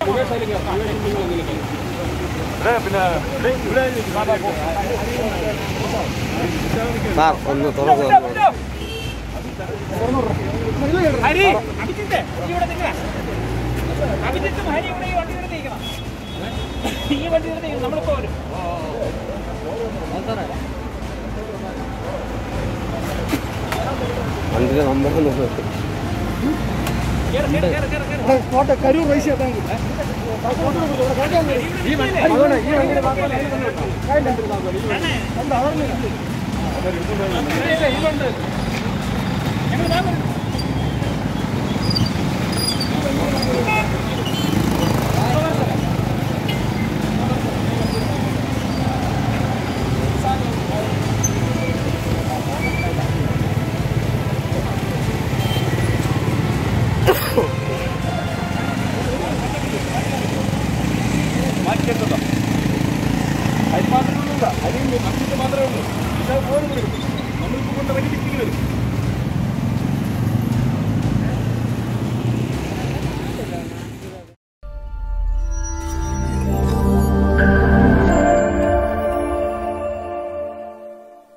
Sir ഒന്ന് തുറന്നു ഹരി അഭിജിത്ത് നീ ഇവിടെ നിൽക്കണ അഭിജിത്തും ഹരി ഇവിടെ ഈ വണ്ടി എടുത്ത് നിൽക്കണം ഈ വണ്ടി എടുത്ത് നിൽക്കണം നമ്മളിപ്പോ വരും വണ്ടിയുടെ നമ്പർ നോക്കി കേറ്, കേറ്, കേറ്, കേറ്, കേറ്. കോട്ടെ കരൂർ റൈസ് ബാങ്ക് ഈ വണ്ടി- അതുകൊണ്ട് ഈ വണ്ടിയുടെ ഭാഗമല്ല എന്താ അതറിഞ്ഞില്ല ഞങ്ങൾ ദാ വരും. അതിന് മാത്രമേ ഉള്ളൂ അതിന് മാത്രമേ ഉള്ളൂ ഇത് ഫോൺ കൊടുക്കും